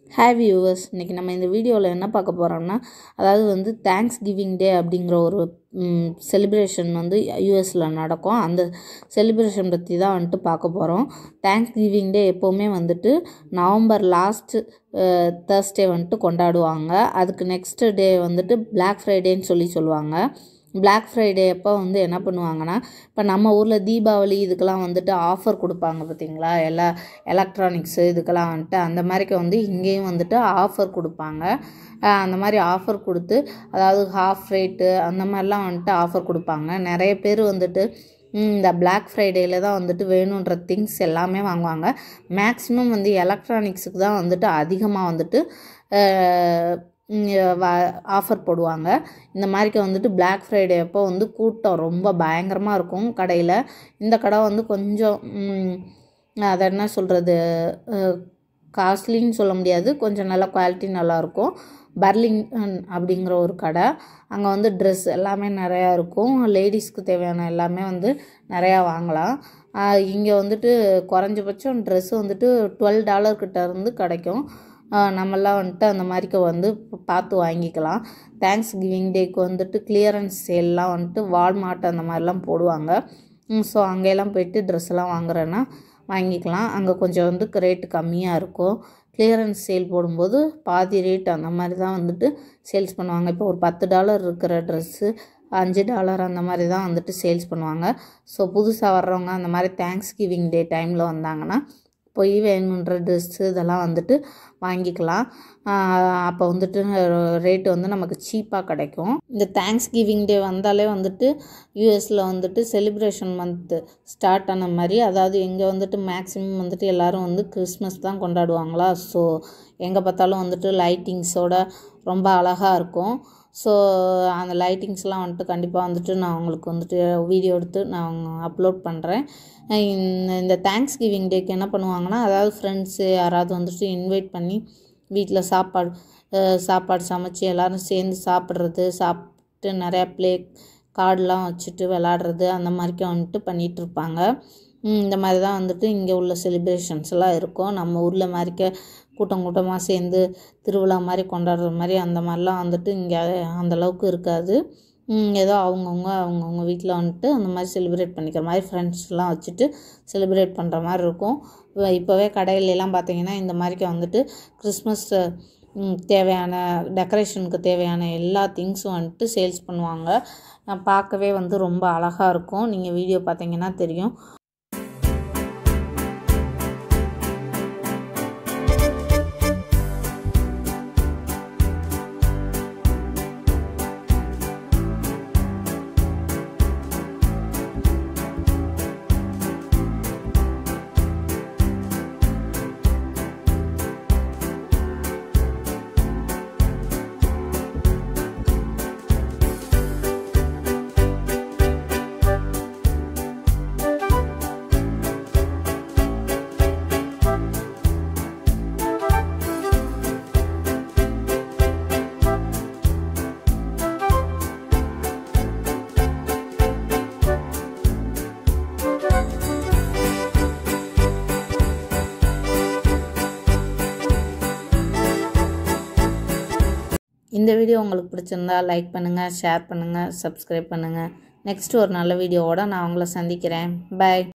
hi viewers இன்றைக்கி நம்ம இந்த வீடியோவில் என்ன பார்க்க போகிறோம்னா அதாவது வந்து தேங்க்ஸ் கிவிங் டே அப்படிங்கிற ஒரு செலிப்ரேஷன் வந்து யூஎஸில் நடக்கும் அந்த செலிப்ரேஷன் பற்றி தான் வந்துட்டு பார்க்க போகிறோம் தேங்க்ஸ் கிவிங் டே எப்போவுமே வந்துட்டு நவம்பர் லாஸ்ட்டு தேர்ஸ்டே வந்துட்டு கொண்டாடுவாங்க அதுக்கு நெக்ஸ்ட் டே வந்துட்டு பிளாக் ஃப்ரைடேன்னு சொல்லி சொல்லுவாங்க பிளாக் ஃப்ரைடே அப்போ வந்து என்ன பண்ணுவாங்கன்னா இப்போ நம்ம ஊரில் தீபாவளி இதுக்கெல்லாம் வந்துட்டு ஆஃபர் கொடுப்பாங்க பார்த்தீங்களா எல்லா எலக்ட்ரானிக்ஸு இதுக்கெல்லாம் வந்துட்டு அந்த மாதிரிக்கு வந்து இங்கேயும் வந்துட்டு ஆஃபர் கொடுப்பாங்க அந்த மாதிரி ஆஃபர் கொடுத்து அதாவது ஹாஃப் ரேட்டு அந்த மாதிரிலாம் வந்துட்டு ஆஃபர் கொடுப்பாங்க நிறைய பேர் வந்துட்டு இந்த பிளாக் ஃப்ரைடேயில் தான் வந்துட்டு வேணுன்ற திங்ஸ் எல்லாமே வாங்குவாங்க மேக்ஸிமம் வந்து எலக்ட்ரானிக்ஸுக்கு தான் வந்துட்டு அதிகமாக வந்துட்டு ஆஃபர் போடுவாங்க இந்த மாதிரிக்கு வந்துட்டு பிளாக் ஃப்ரைடே அப்போ வந்து கூட்டம் ரொம்ப பயங்கரமாக இருக்கும் கடையில் இந்த கடை வந்து கொஞ்சம் அதை என்ன சொல்கிறது காஸ்ட்லின்னு சொல்ல முடியாது கொஞ்சம் நல்லா குவாலிட்டி நல்லாயிருக்கும் பர்லிங் அப்படிங்கிற ஒரு கடை அங்கே வந்து ட்ரெஸ் எல்லாமே நிறையா இருக்கும் லேடிஸ்க்கு தேவையான எல்லாமே வந்து நிறையா வாங்கலாம் இங்கே வந்துட்டு குறைஞ்சபட்சம் ட்ரெஸ்ஸு வந்துட்டு டுவெல் டாலர்கிட்ட இருந்து கிடைக்கும் நம்மளாம் வந்துட்டு அந்த மாதிரிக்கு வந்து பார்த்து வாங்கிக்கலாம் தேங்க்ஸ் கிவிங் டேக்கு வந்துட்டு கிளியரன்ஸ் சேல்லாம் வந்துட்டு வால்மார்ட் அந்த மாதிரிலாம் போடுவாங்க ஸோ அங்கெல்லாம் போயிட்டு ட்ரெஸ்லாம் வாங்குறேன்னா வாங்கிக்கலாம் அங்கே கொஞ்சம் வந்து ரேட்டு கம்மியாக இருக்கும் கிளியரன்ஸ் சேல் போடும்போது பாதி ரேட் அந்த மாதிரி தான் வந்துட்டு சேல்ஸ் பண்ணுவாங்க இப்போ ஒரு பத்து டாலர் இருக்கிற ட்ரெஸ்ஸு அஞ்சு டாலர் அந்த மாதிரி தான் வந்துட்டு சேல்ஸ் பண்ணுவாங்க ஸோ புதுசாக வர்றவங்க அந்த மாதிரி தேங்க்ஸ் கிவிங் டே டைமில் வந்தாங்கன்னா போய் வேணுன்ற ட்ரெஸ்ஸு இதெல்லாம் வந்துட்டு வாங்கிக்கலாம் அப்போ வந்துட்டு ரேட்டு வந்து நமக்கு சீப்பாக கிடைக்கும் இந்த தேங்க்ஸ் கிவிங் டே வந்தாலே வந்துட்டு யூஎஸில் வந்துட்டு செலிப்ரேஷன் மந்த்து ஸ்டார்ட் ஆன மாதிரி அதாவது இங்கே வந்துட்டு மேக்ஸிமம் வந்துட்டு எல்லோரும் வந்து கிறிஸ்மஸ் தான் கொண்டாடுவாங்களா ஸோ எங்கே பார்த்தாலும் வந்துட்டு லைட்டிங்ஸோட ரொம்ப அழகாக இருக்கும் ஸோ அந்த லைட்டிங்ஸ்லாம் வந்துட்டு கண்டிப்பாக வந்துட்டு நான் உங்களுக்கு வந்துட்டு வீடியோ எடுத்து நான் அப்லோட் பண்ணுறேன் இந்த தேங்க்ஸ் கிவிங் டேக்கு என்ன பண்ணுவாங்கன்னா அதாவது ஃப்ரெண்ட்ஸு யாராவது வந்துட்டு இன்வைட் பண்ணி வீட்டில் சாப்பாடு சாப்பாடு சமைச்சு எல்லோரும் சேர்ந்து சாப்பிட்றது சாப்பிட்டு நிறையா ப்ளே கார்டெலாம் வச்சுட்டு விளாடுறது அந்த மாதிரிக்கு வந்துட்டு பண்ணிகிட்ருப்பாங்க இந்த மாதிரி தான் வந்துட்டு இங்கே உள்ள செலிப்ரேஷன்ஸ் எல்லாம் இருக்கும் நம்ம ஊரில் மாதிரிக்க கூட்டம் கூட்டமாக சேர்ந்து திருவிழா மாதிரி கொண்டாடுற மாதிரி அந்த மாதிரிலாம் வந்துட்டு இங்கே அந்தளவுக்கு இருக்காது ஏதோ அவங்கவுங்க அவங்கவுங்க வீட்டில் வந்துட்டு அந்த மாதிரி செலிப்ரேட் பண்ணிக்கிற மாதிரி ஃப்ரெண்ட்ஸ்லாம் வச்சுட்டு செலிப்ரேட் பண்ணுற மாதிரி இருக்கும் இப்போவே கடையிலலாம் பார்த்தீங்கன்னா இந்த மாதிரிக்கு வந்துட்டு கிறிஸ்மஸ் தேவையான டெக்கரேஷனுக்கு தேவையான எல்லா திங்ஸும் வந்துட்டு சேல்ஸ் பண்ணுவாங்க பார்க்கவே வந்து ரொம்ப அழகாக இருக்கும் நீங்கள் வீடியோ பார்த்தீங்கன்னா தெரியும் இந்த வீடியோ உங்களுக்கு பிடிச்சிருந்தா லைக் பண்ணுங்கள் ஷேர் பண்ணுங்கள் சப்ஸ்கிரைப் பண்ணுங்கள் நெக்ஸ்ட் ஒரு நல்ல வீடியோவோட நான் உங்களை சந்திக்கிறேன் பாய்